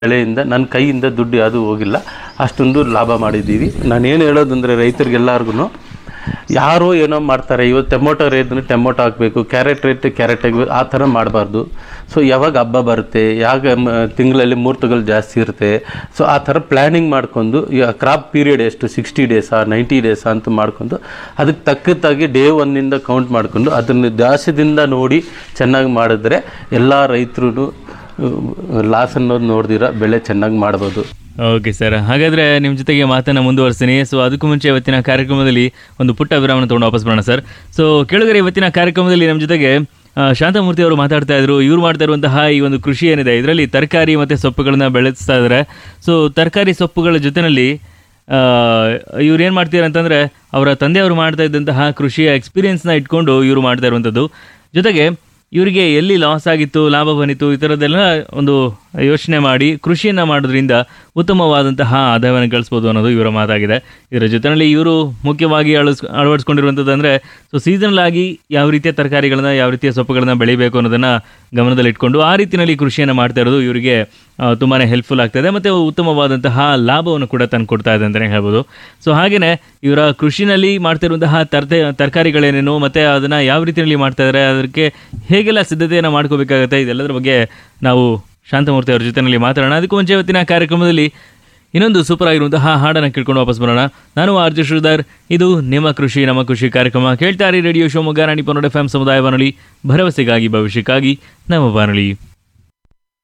ಬೆಳೆಯಿಂದ ನನ್ನ ಕೈಯಿಂದ ದುಡ್ಡು ಯಾವುದೂ ಹೋಗಿಲ್ಲ ಅಷ್ಟೊಂದು ಲಾಭ ಮಾಡಿದ್ದೀವಿ ನಾನೇನು ಹೇಳೋದಂದರೆ ರೈತರಿಗೆಲ್ಲರಿಗೂ ಯಾರೋ ಏನೋ ಮಾಡ್ತಾರೆ ಇವತ್ತು ಟೊಮೊಟೊ ರೇಟ್ ಟೊಮೊಟೊ ಹಾಕಬೇಕು ಕ್ಯಾರೆಟ್ ರೇಟ್ ಕ್ಯಾರೆಟ್ ಹಾಕಬೇಕು ಆ ಥರ ಮಾಡಬಾರ್ದು ಸೊ ಯಾವಾಗ ಹಬ್ಬ ಬರುತ್ತೆ ಯಾವಾಗ ತಿಂಗಳಲ್ಲಿ ಮುಹೂರ್ತಗಳು ಜಾಸ್ತಿ ಇರುತ್ತೆ ಸೊ ಆ ಥರ ಪ್ಲ್ಯಾನಿಂಗ್ ಮಾಡ್ಕೊಂಡು ಈಗ ಕ್ರಾಪ್ ಪೀರಿಯಡ್ ಎಷ್ಟು ಸಿಕ್ಸ್ಟಿ ಡೇಸಾ ನೈಂಟಿ ಡೇಸಾ ಅಂತ ಮಾಡ್ಕೊಂಡು ಅದಕ್ಕೆ ತಕ್ಕದ್ದಾಗಿ ಡೇ ಒನ್ನಿಂದ ಕೌಂಟ್ ಮಾಡಿಕೊಂಡು ಅದನ್ನು ದಾಸ್ಯದಿಂದ ನೋಡಿ ಚೆನ್ನಾಗಿ ಮಾಡಿದ್ರೆ ಎಲ್ಲ ರೈತರು ಲಾಸ್ ಅನ್ನೋದು ನೋಡ್ದಿರ ಬೆಳೆ ಚೆನ್ನಾಗಿ ಮಾಡ್ಬೋದು ಓಕೆ ಸರ್ ಹಾಗಾದ್ರೆ ನಿಮ್ಮ ಜೊತೆಗೆ ಮಾತನ್ನ ಮುಂದುವರಿಸ್ತೀನಿ ಸೊ ಅದಕ್ಕೂ ಮುಂಚೆ ಇವತ್ತಿನ ಕಾರ್ಯಕ್ರಮದಲ್ಲಿ ಒಂದು ಪುಟ್ಟ ವಿರಾಮನ ತೊಗೊಂಡು ವಾಪಸ್ ಬರೋಣ ಸರ್ ಸೊ ಕೆಳಗರೆ ಇವತ್ತಿನ ಕಾರ್ಯಕ್ರಮದಲ್ಲಿ ನಮ್ಮ ಜೊತೆಗೆ ಆ, ಶಾಂತಮೂರ್ತಿ ಅವರು ಮಾತಾಡ್ತಾ ಇದ್ರು ಇವ್ರು ಮಾಡ್ತಾ ಇರುವಂತಹ ಈ ಒಂದು ಕೃಷಿ ಏನಿದೆ ಇದರಲ್ಲಿ ತರಕಾರಿ ಮತ್ತು ಸೊಪ್ಪುಗಳನ್ನ ಬೆಳೆಸ್ತಾ ಇದ್ದಾರೆ ಸೊ ತರಕಾರಿ ಸೊಪ್ಪುಗಳ ಜೊತೆಯಲ್ಲಿ ಇವ್ರು ಏನು ಮಾಡ್ತಾರೆ ಅಂತಂದರೆ ಅವರ ತಂದೆಯವರು ಮಾಡ್ತಾ ಇದ್ದಂತಹ ಕೃಷಿಯ ಎಕ್ಸ್ಪೀರಿಯನ್ಸ್ನ ಇಟ್ಕೊಂಡು ಇವರು ಮಾಡ್ತಾ ಇರುವಂಥದ್ದು ಜೊತೆಗೆ ಇವರಿಗೆ ಎಲ್ಲಿ ಲಾಸ್ ಆಗಿತ್ತು ಲಾಭ ಬಂದಿತ್ತು ಈ ಥರದ್ದೆಲ್ಲ ಒಂದು ಯೋಚನೆ ಮಾಡಿ ಕೃಷಿಯನ್ನು ಮಾಡೋದ್ರಿಂದ ಉತ್ತಮವಾದಂತಹ ಆದಾಯವನ್ನು ಗಳಿಸ್ಬೋದು ಅನ್ನೋದು ಇವರ ಮಾತಾಗಿದೆ ಇದರ ಜೊತೆಯಲ್ಲಿ ಇವರು ಮುಖ್ಯವಾಗಿ ಅಳಸ್ ಅಳವಡಿಸ್ಕೊಂಡಿರುವಂಥದ್ದು ಅಂದರೆ ಸೊ ಸೀಸನಲ್ ಆಗಿ ಯಾವ ರೀತಿಯ ತರಕಾರಿಗಳನ್ನ ಯಾವ ರೀತಿಯ ಸೊಪ್ಪುಗಳನ್ನ ಬೆಳಿಬೇಕು ಅನ್ನೋದನ್ನು ಗಮನದಲ್ಲಿ ಇಟ್ಕೊಂಡು ಆ ರೀತಿಯಲ್ಲಿ ಕೃಷಿಯನ್ನು ಮಾಡ್ತಾ ಇರೋದು ಇವರಿಗೆ ತುಂಬಾ ಹೆಲ್ಪ್ಫುಲ್ ಆಗ್ತದೆ ಮತ್ತು ಉತ್ತಮವಾದಂತಹ ಲಾಭವನ್ನು ಕೂಡ ತಂದು ಕೊಡ್ತಾ ಇದೆ ಅಂತಲೇ ಹೇಳ್ಬೋದು ಸೊ ಹಾಗೆಯೇ ಇವರ ಕೃಷಿನಲ್ಲಿ ಮಾಡ್ತಿರುವಂತಹ ತರತೆ ತರಕಾರಿಗಳೇನೇನು ಮತ್ತು ಅದನ್ನು ಯಾವ ರೀತಿಯಲ್ಲಿ ಮಾಡ್ತಾ ಇದ್ದಾರೆ ಅದಕ್ಕೆ ಹೇಗೆಲ್ಲ ಸಿದ್ಧತೆಯನ್ನು ಮಾಡ್ಕೋಬೇಕಾಗುತ್ತೆ ಇದೆಲ್ಲದರ ಬಗ್ಗೆ ನಾವು ಶಾಂತಮೂರ್ತಿ ಅವ್ರ ಜೊತೆಯಲ್ಲಿ ಮಾತಾಡೋಣ ಅದಕ್ಕೂ ಮುಂಚೆ ಇವತ್ತಿನ ಕಾರ್ಯಕ್ರಮದಲ್ಲಿ ಇನ್ನೊಂದು ಸೂಪರ್ ಆಗಿರುವಂತಹ ಹಾಡನ್ನು ಕೇಳ್ಕೊಂಡು ವಾಪಸ್ ಬರೋಣ ನಾನು ಆರ್ ಜೆ ಶ್ರೀಧರ್ ಇದು ನಿಮ್ಮ ಕೃಷಿ ನಮ್ಮ ಕೃಷಿ ಕಾರ್ಯಕ್ರಮ ಕೇಳ್ತಾರೆ ರೇಡಿಯೋ ಶಿವಮೊಗ್ಗ ರಾಣಿ ಪನ್ನಡ ಎಫ್ ಎಂ ಸಮುದಾಯ ಬಾನುಲಿ ಭರವಸೆಗಾಗಿ ಭವಿಷ್ಯಕ್ಕಾಗಿ ನಮ್ಮ ಬಾನುಲಿ